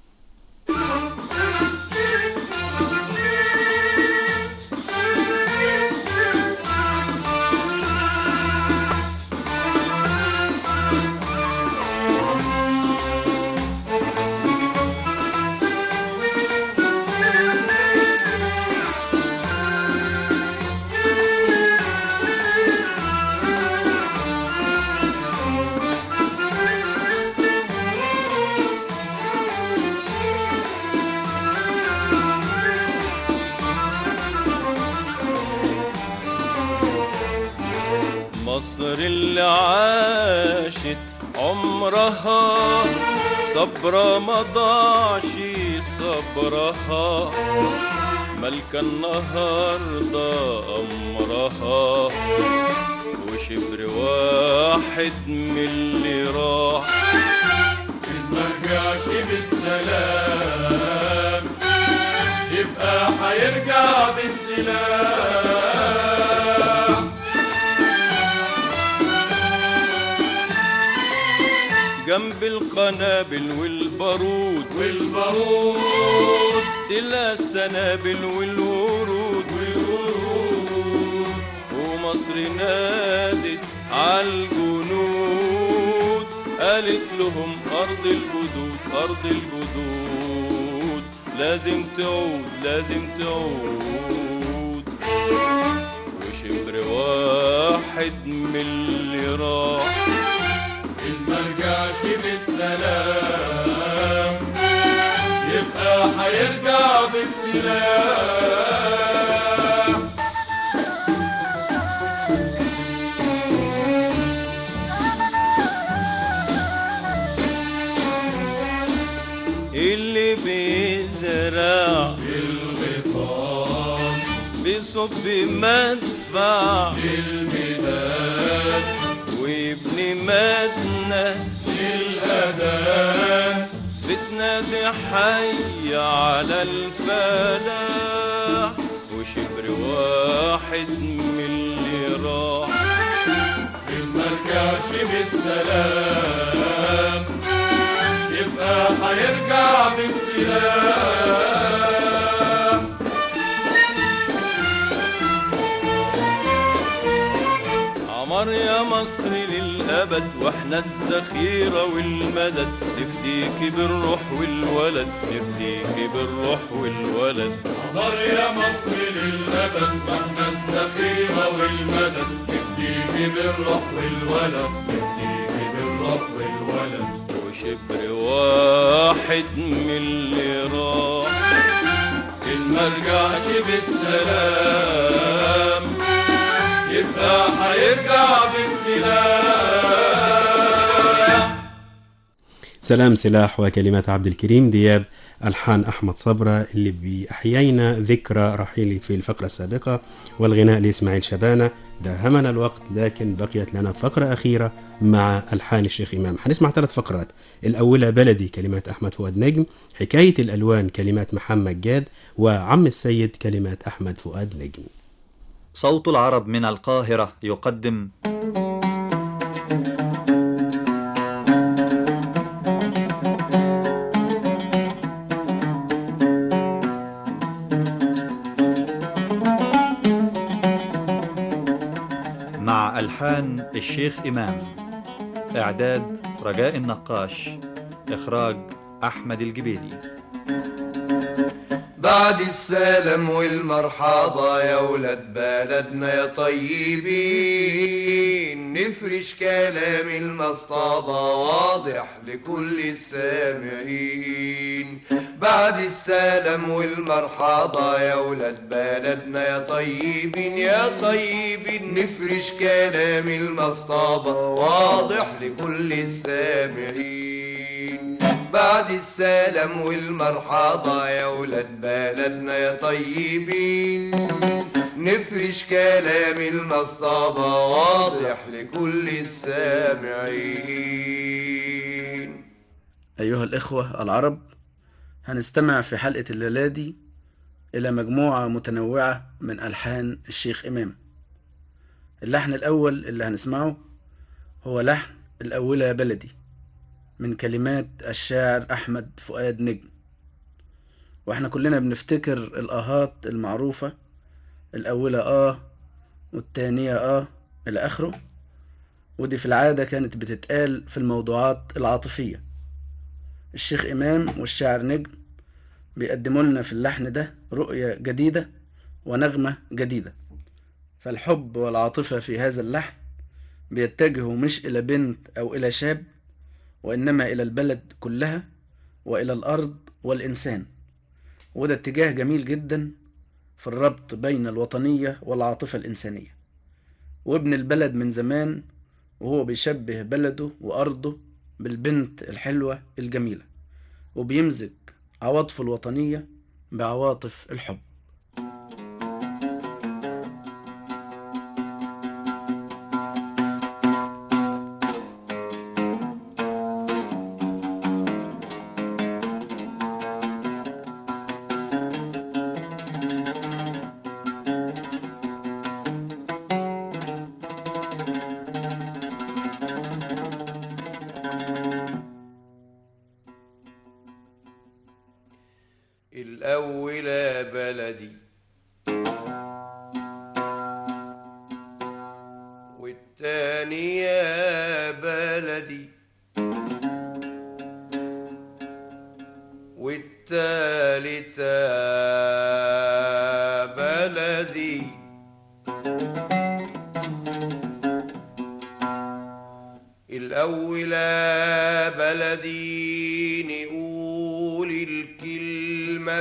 H: مصر اللي عاشت عمرها صبرة ما ضاعش صبرها ملكة النهاردة أمرها وشبر واحد من اللي راح
I: مرجعش بالسلام يبقى هيرجع بالسلام
H: جنب القنابل والبارود
I: والبارود
H: تلا السنابل والورود
I: والورود
H: ومصر نادت عالجنود قالت لهم أرض الجدود أرض الجدود لازم تعود لازم تعود وشبر واحد من اللي راح
I: مرجعش بالسلام يبقى هيرجع بالسلام
H: اللي بيزرع
I: الغيطان
H: بيصب مدفع
I: الميدان
H: ويبني مدنة
I: الأذان
H: بتنادي حي على الفلاح وشبر واحد من اللي راح
I: مرجعش بالسلام يبقى هيرجع بالسلام
H: عمر يا مصر للأبد واحنا الذخيرة والمدد نفديكي بالروح والولد نفديكي بالروح والولد
I: عمر يا مصر للأبد مهما الذخيرة والمدد نفديكي بالروح والولد نفديكي بالروح والولد
H: وشبر واحد من اللي راح
I: المرجعش بالسلام يبقى هيرجع بالسلام
A: سلام سلاح وكلمات عبد الكريم دياب ألحان أحمد صبرة اللي بأحيينا ذكرى رحيلي في الفقرة السابقة والغناء لإسماعيل شبانة داهمنا الوقت لكن بقيت لنا فقرة أخيرة مع ألحان الشيخ إمام هنسمع ثلاث فقرات الأولى بلدي كلمات أحمد فؤاد نجم حكاية الألوان كلمات محمد جاد وعم السيد كلمات أحمد فؤاد نجم
K: صوت العرب من القاهرة يقدم مع ألحان الشيخ إمام إعداد رجاء النقاش إخراج أحمد الجبيلي
C: بعد السلام والمرحبا يا ولاد بلدنا يا طيبين نفرش كلام المصطبة واضح لكل السامعين بعد السلام والمرحبا يا ولاد بلدنا يا طيبين يا طيبين نفرش كلام المصطبة واضح لكل السامعين بعد السلام والمرحبا يا ولاد بلدنا يا طيبين نفرش كلام المصطبة واضح لكل السامعين
L: أيها الإخوة العرب هنستمع في حلقة الليلة دي إلى مجموعة متنوعة من ألحان الشيخ إمام اللحن الأول اللي هنسمعه هو لحن الأولى بلدي من كلمات الشاعر أحمد فؤاد نجم واحنا كلنا بنفتكر الآهات المعروفة الأولى آه والتانية آه إلى آخره ودي في العادة كانت بتتقال في الموضوعات العاطفية الشيخ إمام والشاعر نجم بيقدموا لنا في اللحن ده رؤية جديدة ونغمة جديدة فالحب والعاطفة في هذا اللحن بيتجهوا مش إلى بنت أو إلى شاب وإنما إلى البلد كلها وإلى الأرض والإنسان وده اتجاه جميل جدا في الربط بين الوطنية والعاطفة الإنسانية وابن البلد من زمان وهو بيشبه بلده وأرضه بالبنت الحلوة الجميلة وبيمزج عواطفه الوطنية بعواطف الحب
C: الأولى بلدي والتانية بلدي والتالتة بلدي الأولى بلدي نقول الكلمة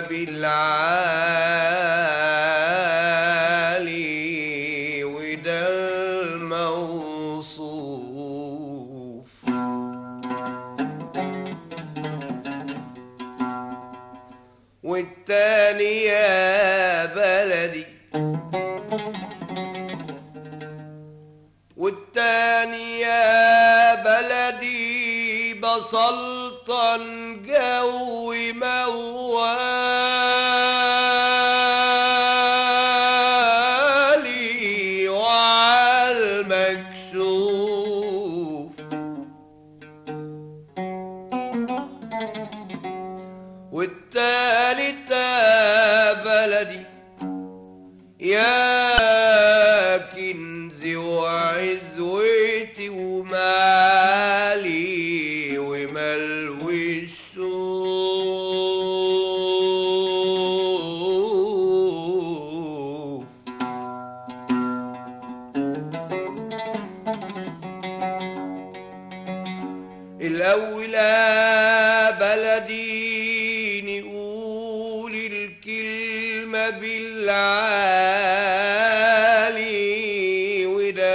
C: بالعالي وده الموصوف والتانية بلدي والتانية بلدي بسلطن جو موالي وعالمكشوف والتالتة بلدي يا كنزي وعزوتي ومالي وملوي الشوف الأولى بلدي نقول الكلمة بالعالي وده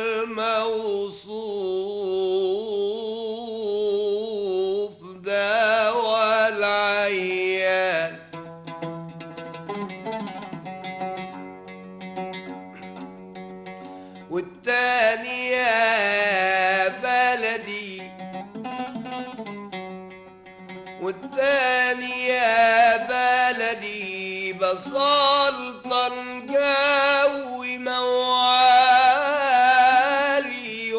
C: الموصوف ده والعيان والتانية بلدي والتانية بلدي بسلطن جوي موالي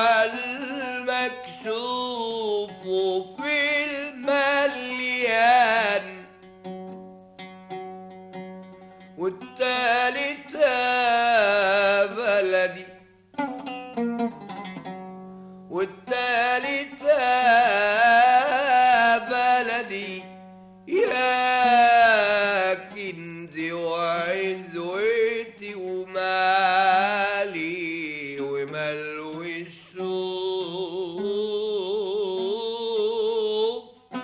C: وعالمكشوف وفي المليان والتالتة بلدي والتالتة بلدي يا كنزي وعزوتي ومالي وملوي الشوف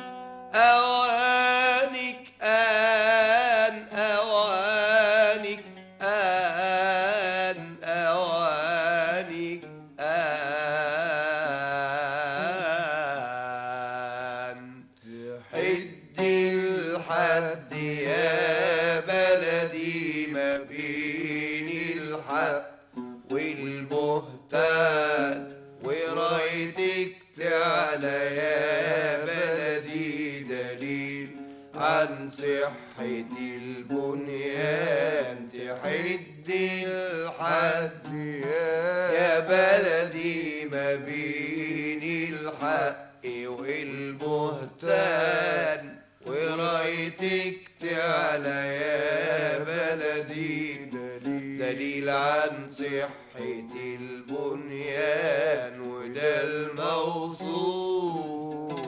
C: أوانك آن أوانك آن أوانك آن حد الحد يا بلدي ما بين الحق والبهتان ورايتك تعلى يا بلدي دليل عن صحة البنيان تحد الحد يا والبهتان ورايتك تعلى يا بلدي دليل عن صحة البنيان وده الموصوف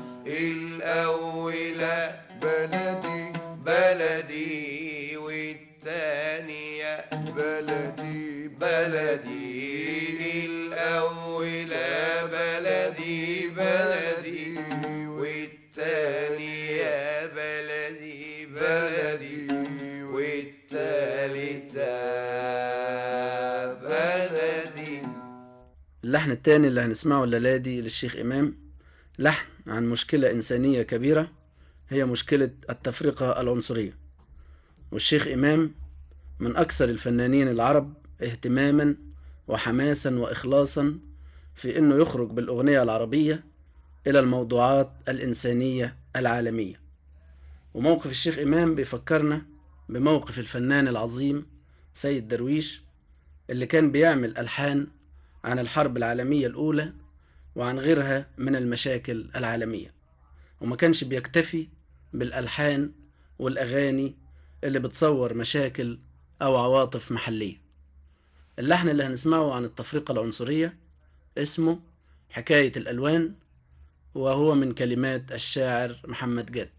C: الأولى بلدي بلدي والتانية بلدي بلدي الأولى بلدي بلدي والتانية بلدي بلدي والتالتة بلدي
L: اللحن التاني اللي هنسمعه الليلة دي للشيخ إمام لحن عن مشكلة إنسانية كبيرة هي مشكلة التفرقة العنصرية والشيخ إمام من أكثر الفنانين العرب اهتماما وحماسا وإخلاصا في أنه يخرج بالأغنية العربية إلى الموضوعات الإنسانية العالمية وموقف الشيخ إمام بيفكرنا بموقف الفنان العظيم سيد درويش اللي كان بيعمل ألحان عن الحرب العالمية الأولى وعن غيرها من المشاكل العالمية وما كانش بيكتفي بالألحان والأغاني اللي بتصور مشاكل أو عواطف محلية اللحن اللي هنسمعه عن التفرقة العنصرية اسمه حكاية الألوان وهو من كلمات الشاعر محمد جاد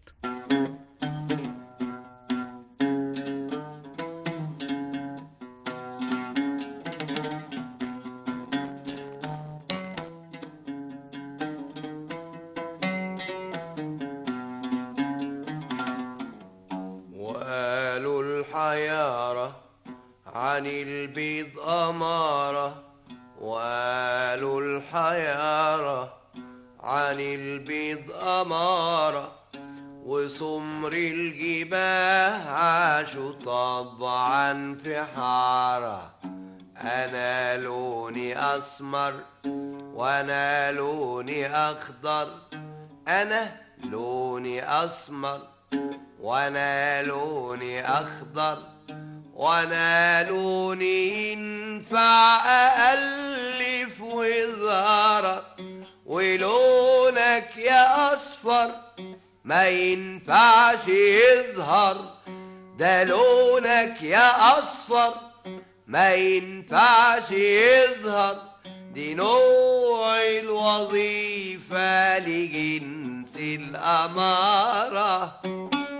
C: وقالوا الحيارة عن البيض أمارة وقالوا الحيارة عن البيض أمارة وسمر الجباه عاشوا طبعا في حارة أنا لوني أسمر وأنا لوني أخضر أنا لوني أسمر وانا لوني اخضر وانا لوني ينفع الف وزارة ولونك يا اصفر ما ينفعش يظهر ده لونك يا اصفر ما ينفعش يظهر دي نوع الوظيفة لجنس الأمارة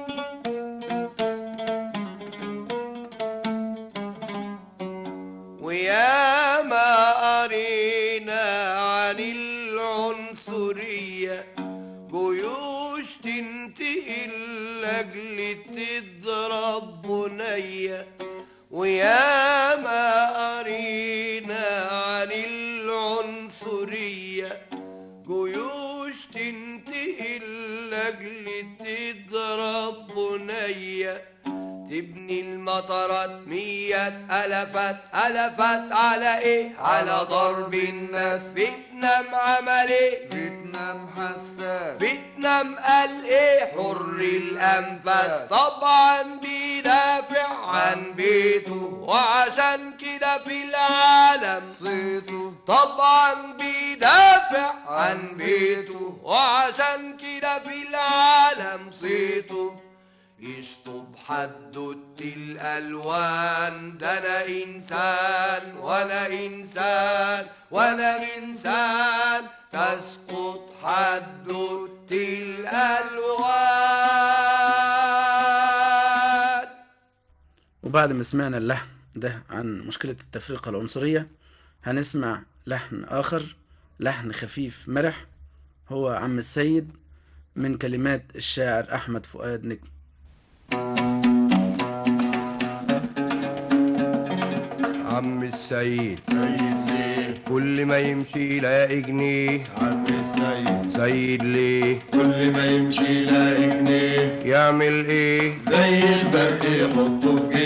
C: ويا ما قرينا عن العنصرية جيوش تنتقل لأجل تضرب بنية ويا ما قرينا عن العنصرية جيوش تنتقل لأجل تضرب بنية تبني المطرات مية ألفت ألفت على إيه على ضرب الناس فيتنام عمل إيه
M: فيتنام حساس
C: فيتنام قال إيه حر الأنفاس طبعا بيدافع عن بيته وعشان كده في العالم
M: صيته
C: طبعا بيدافع عن بيته وعشان كده في العالم صيته يشطب حدوت الألوان ده أنا إنسان وأنا إنسان وأنا إنسان تسقط حدوت الألوان
L: وبعد ما سمعنا اللحن ده عن مشكلة التفرقة العنصرية هنسمع لحن آخر لحن خفيف مرح هو عم السيد من كلمات الشاعر أحمد فؤاد نجم
C: عم السيد
M: سيد ليه
C: كل ما يمشي يلاقي جنيه
M: عم السيد
C: سيد ليه
M: كل ما يمشي يلاقي جنيه
C: يعمل ايه
M: زي البرق يحطه في جيبه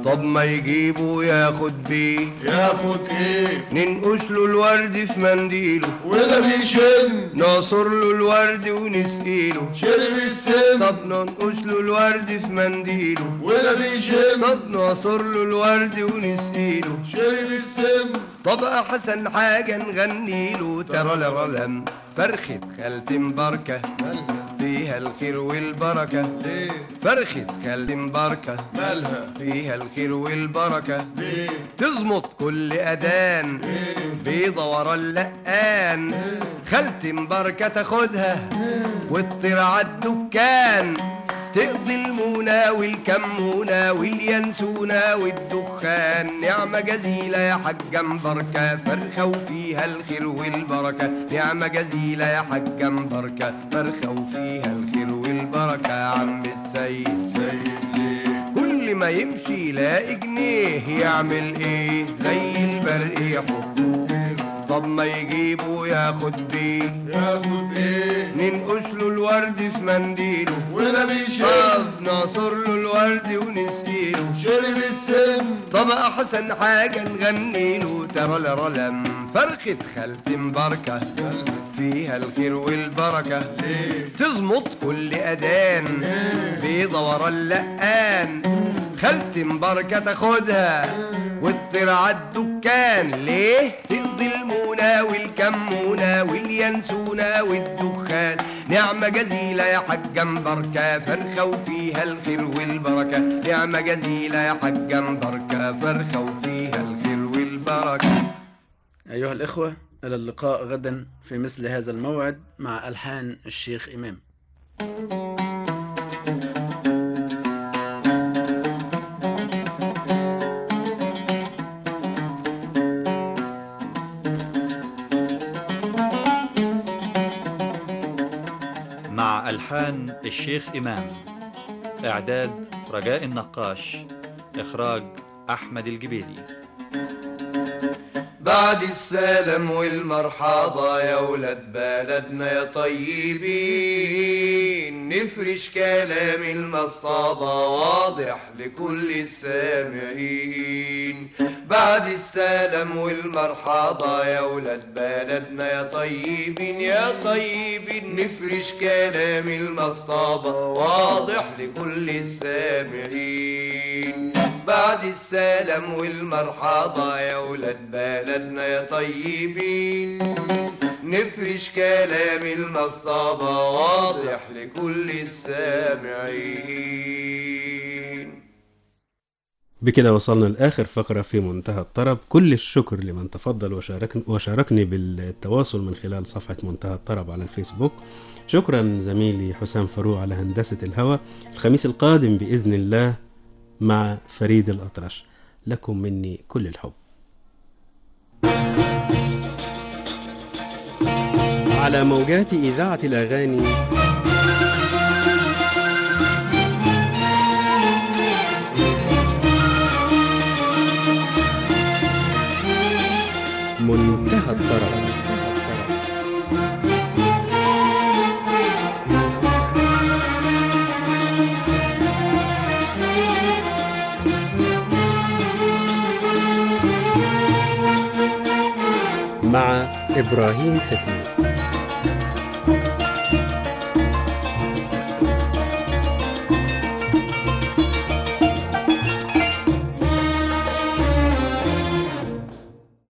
C: طب ما يجيبه ياخد بيه
M: ياخد ايه
C: ننقش له الورد في منديله
M: وده بيشم
C: نعصر له الورد ونسقيله
M: شرب السم
C: طب ننقش له الورد في منديله
M: وده بيشم
C: طب نعصر له الورد ونسقيله
M: شرب السم
C: طب احسن حاجة نغني له ترى لرلم فرخة خالتي مباركة
M: مالها
C: فيها الخير والبركة
M: ليه
C: فرخة خالتي مباركة
M: مالها
C: فيها الخير والبركة
M: ليه
C: تظبط كل أذان بيضة ورا اللقان خالتي مباركة تاخدها وتطير عالدكان تقضي المونة والكمونة واليانسونة والدخان نعمة جزيلة يا حاجة مباركة فرخة وفيها الخير والبركة نعمة جزيلة يا حاجة مباركة فرخة وفيها الخير والبركة يا عم السيد
M: سيد ليه
C: كل ما يمشي يلاقي جنيه يعمل ايه زي البرق يحطه طب ما يجيبه ياخد بيه
M: ياخد ايه
C: ننقش له الورد في منديله
M: وده بيشم
C: طب نعصر له الورد ونسقيله
M: شرب السم
C: طب احسن حاجة نغني له ترى لرلم فرخة خالتي مباركة فيها الخير والبركة
M: ليه
C: تزمط كل أذان بيضة ورا اللقان خالتي مباركة تاخدها وتطير عالدكان ليه تقضي المونة والكمونة واليانسونة والدخان نعمة جزيلة يا حاجة مباركة فرخة وفيها الخير والبركة نعمة جزيلة يا حاجة مباركة فرخة وفيها الخير والبركة
L: أيها الإخوة إلى اللقاء غدا في مثل هذا الموعد مع ألحان الشيخ إمام
K: مع ألحان الشيخ إمام إعداد رجاء النقاش إخراج أحمد الجبيلي
C: بعد السلام والمرحبا يا ولاد بلدنا يا طيبين نفرش كلام المصطبة واضح لكل السامعين بعد السلام والمرحبا يا ولاد بلدنا يا طيبين يا طيبين نفرش كلام المصطبة واضح لكل السامعين بعد السلام والمرحبا يا ولاد بلدنا يا طيبين نفرش كلام المصطبة واضح لكل السامعين
A: بكده وصلنا لآخر فقرة في منتهى الطرب كل الشكر لمن تفضل وشارك وشاركني بالتواصل من خلال صفحة منتهى الطرب على الفيسبوك شكرا زميلي حسام فاروق على هندسة الهوى الخميس القادم بإذن الله مع فريد الأطرش لكم مني كل الحب على موجات إذاعة الأغاني منتهى الطرب مع إبراهيم حفيظ